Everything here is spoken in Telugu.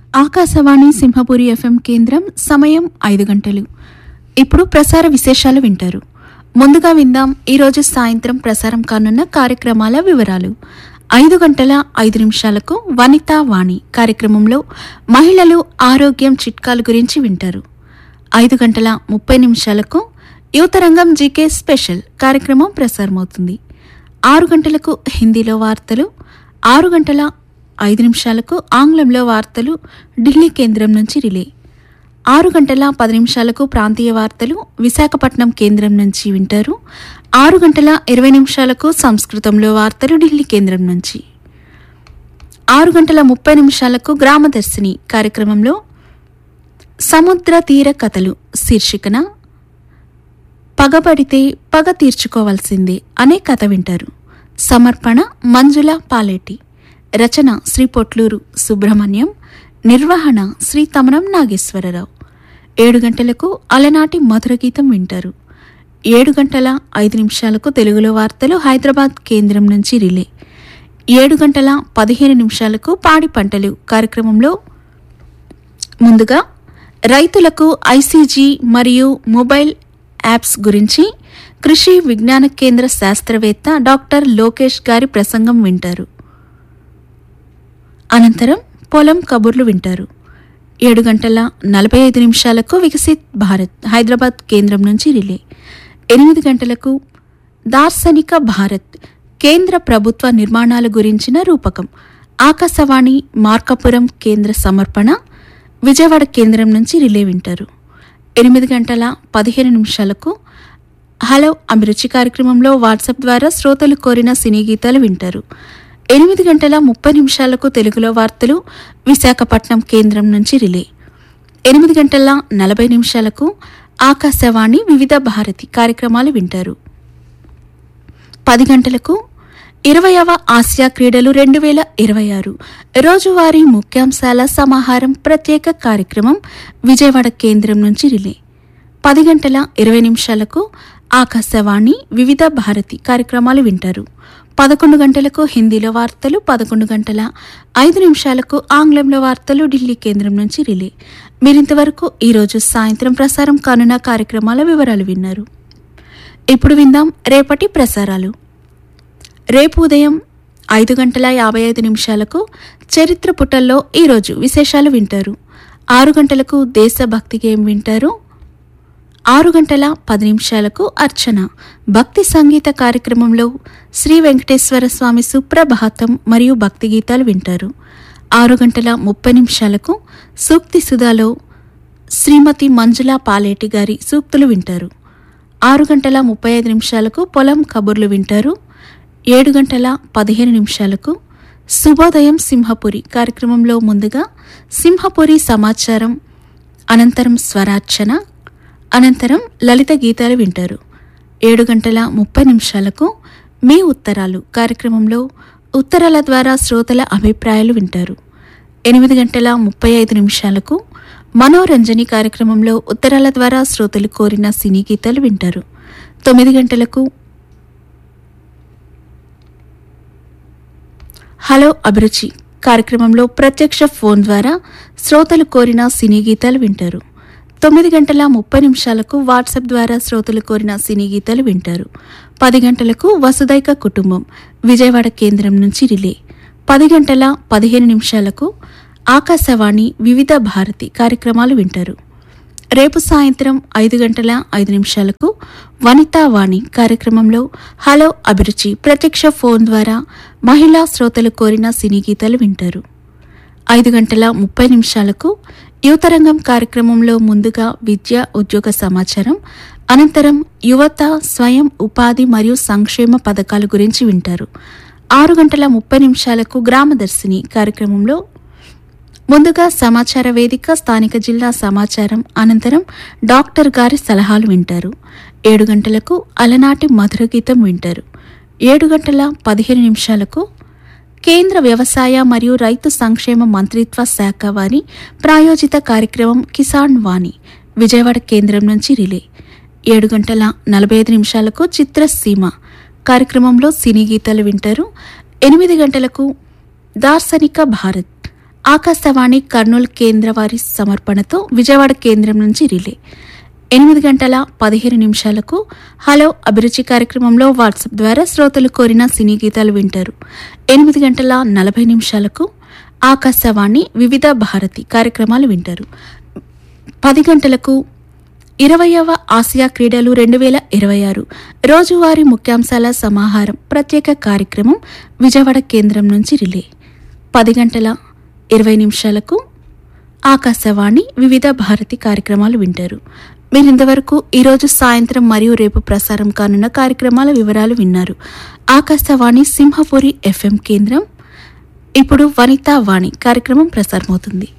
ఆకాశవాణి సింహపురి ఎఫ్ఎం కేంద్రం సమయం ఐదు గంటలు ఇప్పుడు ప్రసార విశేషాలు వింటారు ముందుగా విందాం ఈరోజు సాయంత్రం ప్రసారం కానున్న కార్యక్రమాల వివరాలు ఐదు గంటల ఐదు నిమిషాలకు వనితా వాణి కార్యక్రమంలో మహిళలు ఆరోగ్యం చిట్కాల గురించి వింటారు ఐదు గంటల ముప్పై నిమిషాలకు యువతరంగం జీకే స్పెషల్ కార్యక్రమం ప్రసారమవుతుంది ఆరు గంటలకు హిందీలో వార్తలు ఆరు గంటల ఐదు నిమిషాలకు ఆంగ్లంలో వార్తలు ఢిల్లీ కేంద్రం నుంచి రిలే ఆరు గంటల పది నిమిషాలకు ప్రాంతీయ వార్తలు విశాఖపట్నం కేంద్రం నుంచి వింటారు ఆరు గంటల ఇరవై నిమిషాలకు సంస్కృతంలో వార్తలు ఢిల్లీ కేంద్రం నుంచి ఆరు గంటల ముప్పై నిమిషాలకు గ్రామదర్శిని కార్యక్రమంలో సముద్ర తీర కథలు శీర్షికన పగబడితే పగ తీర్చుకోవాల్సిందే అనే కథ వింటారు సమర్పణ మంజుల పాలేటి రచన శ్రీ పొట్లూరు సుబ్రహ్మణ్యం నిర్వహణ శ్రీ తమనం నాగేశ్వరరావు ఏడు గంటలకు అలనాటి మధుర గీతం వింటారు ఏడు గంటల ఐదు నిమిషాలకు తెలుగులో వార్తలు హైదరాబాద్ కేంద్రం నుంచి రిలే ఏడు గంటల పదిహేను నిమిషాలకు పాడి పంటలు కార్యక్రమంలో ముందుగా రైతులకు ఐసీజీ మరియు మొబైల్ యాప్స్ గురించి కృషి విజ్ఞాన కేంద్ర శాస్త్రవేత్త డాక్టర్ లోకేష్ గారి ప్రసంగం వింటారు అనంతరం పొలం కబుర్లు వింటారు ఏడు గంటల నలభై ఐదు నిమిషాలకు వికసిత్ భారత్ హైదరాబాద్ కేంద్రం నుంచి రిలే ఎనిమిది గంటలకు దార్శనిక భారత్ కేంద్ర ప్రభుత్వ నిర్మాణాల గురించిన రూపకం ఆకాశవాణి మార్కాపురం కేంద్ర సమర్పణ విజయవాడ కేంద్రం నుంచి రిలే వింటారు ఎనిమిది గంటల పదిహేను నిమిషాలకు హలో అభిరుచి కార్యక్రమంలో వాట్సాప్ ద్వారా శ్రోతలు కోరిన సినీ గీతాలు వింటారు ఎనిమిది గంటల ముప్పై నిమిషాలకు తెలుగులో వార్తలు విశాఖపట్నం కేంద్రం నుంచి రిలే ఎనిమిది గంటల నలభై నిమిషాలకు ఆకాశవాణి వివిధ భారతి కార్యక్రమాలు వింటారు పది గంటలకు ఇరవయవ ఆసియా క్రీడలు రెండు వేల ఇరవై ఆరు రోజువారీ ముఖ్యాంశాల సమాహారం ప్రత్యేక కార్యక్రమం విజయవాడ కేంద్రం నుంచి రిలే పది గంటల ఇరవై నిమిషాలకు ఆకాశవాణి వివిధ భారతి కార్యక్రమాలు వింటారు పదకొండు గంటలకు హిందీలో వార్తలు పదకొండు గంటల ఐదు నిమిషాలకు ఆంగ్లంలో వార్తలు ఢిల్లీ కేంద్రం నుంచి రిలే మీరింతవరకు ఈరోజు సాయంత్రం ప్రసారం కానున్న కార్యక్రమాల వివరాలు విన్నారు ఇప్పుడు విందాం రేపటి ప్రసారాలు రేపు ఉదయం ఐదు గంటల యాభై ఐదు నిమిషాలకు చరిత్ర పుటల్లో ఈరోజు విశేషాలు వింటారు ఆరు గంటలకు దేశభక్తి గేమ్ వింటారు ఆరు గంటల పది నిమిషాలకు అర్చన భక్తి సంగీత కార్యక్రమంలో శ్రీ వెంకటేశ్వర స్వామి సుప్రభాతం మరియు భక్తి గీతాలు వింటారు ఆరు గంటల ముప్పై నిమిషాలకు సూక్తి సుధాలో శ్రీమతి మంజుల పాలేటి గారి సూక్తులు వింటారు ఆరు గంటల ముప్పై ఐదు నిమిషాలకు పొలం కబుర్లు వింటారు ఏడు గంటల పదిహేను నిమిషాలకు శుభోదయం సింహపురి కార్యక్రమంలో ముందుగా సింహపురి సమాచారం అనంతరం స్వరార్చన అనంతరం లలిత గీతాలు వింటారు ఏడు గంటల ముప్పై నిమిషాలకు మీ ఉత్తరాలు కార్యక్రమంలో ఉత్తరాల ద్వారా శ్రోతల అభిప్రాయాలు వింటారు ఎనిమిది గంటల ముప్పై ఐదు నిమిషాలకు మనోరంజని కార్యక్రమంలో ఉత్తరాల ద్వారా శ్రోతలు కోరిన సినీ గీతాలు వింటారు తొమ్మిది గంటలకు హలో అభిరుచి కార్యక్రమంలో ప్రత్యక్ష ఫోన్ ద్వారా శ్రోతలు కోరిన సినీ గీతాలు వింటారు తొమ్మిది గంటల ముప్పై నిమిషాలకు వాట్సాప్ ద్వారా శ్రోతలు కోరిన సినీ గీతాలు వింటారు పది గంటలకు వసుదైక కుటుంబం విజయవాడ కేంద్రం నుంచి రిలే పది గంటల పదిహేను నిమిషాలకు ఆకాశవాణి వివిధ భారతి కార్యక్రమాలు వింటారు రేపు సాయంత్రం ఐదు గంటల ఐదు నిమిషాలకు వనితా వాణి కార్యక్రమంలో హలో అభిరుచి ప్రత్యక్ష ఫోన్ ద్వారా మహిళా శ్రోతలు కోరిన సినీ గీతాలు వింటారు ఐదు గంటల ముప్పై నిమిషాలకు యువతరంగం కార్యక్రమంలో ముందుగా విద్య ఉద్యోగ సమాచారం అనంతరం యువత స్వయం ఉపాధి మరియు సంక్షేమ పథకాల గురించి వింటారు ఆరు గంటల ముప్పై నిమిషాలకు గ్రామదర్శిని కార్యక్రమంలో ముందుగా సమాచార వేదిక స్థానిక జిల్లా సమాచారం అనంతరం డాక్టర్ గారి సలహాలు వింటారు ఏడు గంటలకు అలనాటి మధుర గీతం వింటారు ఏడు గంటల పదిహేను నిమిషాలకు కేంద్ర వ్యవసాయ మరియు రైతు సంక్షేమ మంత్రిత్వ శాఖ వారి ప్రాయోజిత కార్యక్రమం కిసాన్ వాణి విజయవాడ కేంద్రం నుంచి రిలే ఏడు గంటల నలభై ఐదు నిమిషాలకు చిత్రసీమ కార్యక్రమంలో సినీ గీతాలు వింటారు ఎనిమిది గంటలకు దార్శనిక భారత్ ఆకాశవాణి కర్నూలు కేంద్ర వారి సమర్పణతో విజయవాడ కేంద్రం నుంచి రిలే ఎనిమిది గంటల పదిహేను నిమిషాలకు హలో అభిరుచి కార్యక్రమంలో వాట్సాప్ ద్వారా శ్రోతలు కోరిన సినీ గీతాలు వింటారు ఎనిమిది గంటల నలభై నిమిషాలకు ఆకాశవాణి వివిధ భారతి కార్యక్రమాలు వింటారు పది గంటలకు ఇరవయవ ఆసియా క్రీడలు రెండు వేల ఇరవై ఆరు రోజువారీ ముఖ్యాంశాల సమాహారం ప్రత్యేక కార్యక్రమం విజయవాడ కేంద్రం నుంచి రిలే పది గంటల ఇరవై నిమిషాలకు ఆకాశవాణి వివిధ భారతి కార్యక్రమాలు వింటారు మీరు ఇంతవరకు ఈరోజు సాయంత్రం మరియు రేపు ప్రసారం కానున్న కార్యక్రమాల వివరాలు విన్నారు ఆకాశవాణి సింహపురి ఎఫ్ఎం కేంద్రం ఇప్పుడు వనితా వాణి కార్యక్రమం ప్రసారమవుతుంది